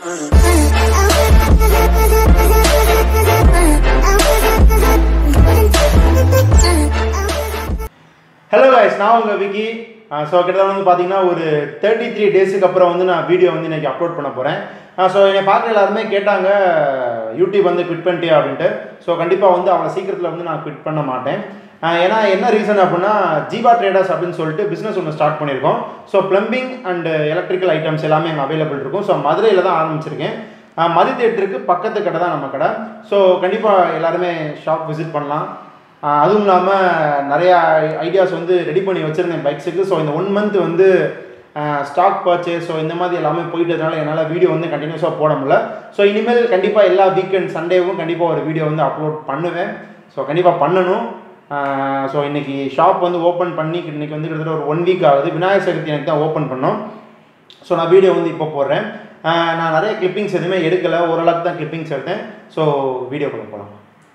hello guys நான் உங்கள் Vicky so கிட்டத்தட்ட வந்து பார்த்தீங்கன்னா ஒரு தேர்ட்டி த்ரீ டேஸுக்கு அப்புறம் வந்து நான் வீடியோ வந்து இன்றைக்கி அப்லோட் பண்ண போகிறேன் ஸோ என்னை பார்க்குற எல்லாருமே கேட்டாங்க யூடியூப் வந்து குவிட் பண்ணிட்டியா அப்படின்ட்டு ஸோ கண்டிப்பாக வந்து அவ்வளோ சீக்கிரத்தில் வந்து நான் குவிட் பண்ண மாட்டேன் ஆஹ் ஏன்னா என்ன ரீசன் அப்படின்னா ஜீவா ட்ரேடர்ஸ் அப்படின்னு சொல்லிட்டு பிஸ்னஸ் ஒன்று ஸ்டார்ட் பண்ணியிருக்கோம் so plumbing and electrical items எல்லாமே அங்கே அவைலபிள் இருக்கும் ஸோ மதுரையில் தான் ஆரம்பிச்சிருக்கேன் ஆஹ் மதி தேட்டருக்கு பக்கத்து கடை தான் நம்ம கடை ஸோ கண்டிப்பாக எல்லாருமே ஷாப் விசிட் பண்ணலாம் ஆஹ் அதுவும் இல்லாமல் நிறையா ஐடியாஸ் வந்து ரெடி பண்ணி வச்சுருந்தேன் பைக்ஸுக்கு ஸோ இந்த ஒன் மந்த் வந்து ஸ்டாக் பர்ச்சேஸ் ஸோ இந்த மாதிரி எல்லாமே போயிட்டதுனால என்னால் வீடியோ வந்து கண்டினியூஸாக போட முடியல ஸோ இனிமேல் கண்டிப்பாக எல்லா வீக்கெண்ட் சண்டேவும் கண்டிப்பாக ஒரு வீடியோ வந்து அப்லோட் பண்ணுவேன் ஸோ கண்டிப்பாக பண்ணணும் ஸோ இன்றைக்கி ஷாப் வந்து ஓப்பன் பண்ணி இன்றைக்கி வந்து கிட்டத்தட்ட ஒரு ஒன் வீக் ஆகுது விநாயகர் சதுர்த்தி எனக்கு தான் ஓப்பன் பண்ணோம் ஸோ நான் வீடியோ வந்து இப்போ போடுறேன் ஆஹ் நான் நிறைய கிளிப்பிங்ஸ் எதுவுமே எடுக்கலை ஓரளவுக்கு தான் கிளிப்பிங்ஸ் எடுத்தேன் ஸோ வீடியோக்குள்ள போகலாம்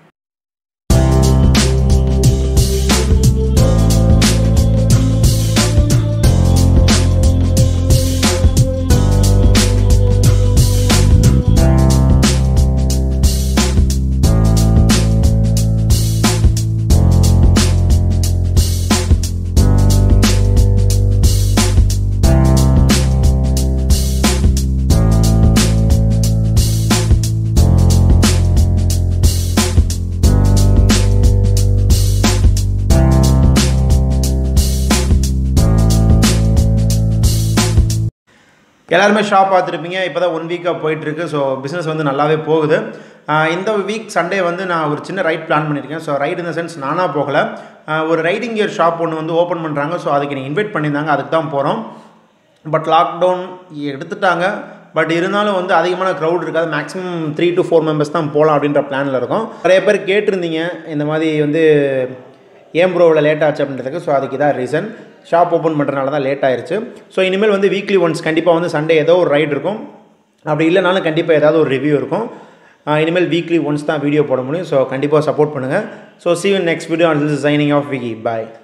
எல்லாருமே ஷாப் பார்த்துருப்பீங்க இப்போ தான் ஒன் வீக்காக போயிட்டுருக்கு ஸோ பிஸ்னஸ் வந்து நல்லாவே போகுது ஆஹ் இந்த வீக் சண்டே வந்து நான் ஒரு சின்ன ரைட் பிளான் பண்ணியிருக்கேன் ஸோ ரைட் இந்த சென்ஸ் நானாக போகலை ஆஹ் ஒரு ரைடிங் கியர் ஷாப் ஒன்று வந்து ஓப்பன் பண்ணுறாங்க ஸோ அதுக்கு என்னை இன்வைட் பண்ணியிருந்தாங்க அதுக்கு தான் போகிறோம் பட் லாக்டவுன் எடுத்துட்டாங்க பட் இருந்தாலும் வந்து அதிகமான க்ரௌட் இருக்காது maximum three to four members தான் போகலாம் அப்படின்ற பிளானில் இருக்கும் நிறைய பேர் கேட்டிருந்தீங்க இந்த மாதிரி வந்து ஏன் ப்ரோ இவ்வளோ லேட் ஆச்சு அப்படின்றதுக்கு ஸோ அதுக்கு இதான் ரீசன் ஷாப் ஓப்பன் பண்ணுறதுனால தான் லேட் ஆயிருச்சு ஸோ இனிமேல் வந்து வீக்லி ஒன்ஸ் கண்டிப்பாக வந்து சண்டே ஏதோ ஒரு ரைடு இருக்கும் அப்படி இல்லைனாலும் கண்டிப்பாக ஏதாவது ஒரு ரிவ்யூ இருக்கும் ஆஹ் இனிமேல் வீக்லி ஒன்ஸ் தான் வீடியோ போட முடியும் ஸோ கண்டிப்பாக சப்போர்ட் பண்ணுங்கள் so see you in next video and this is signing off Vicky bye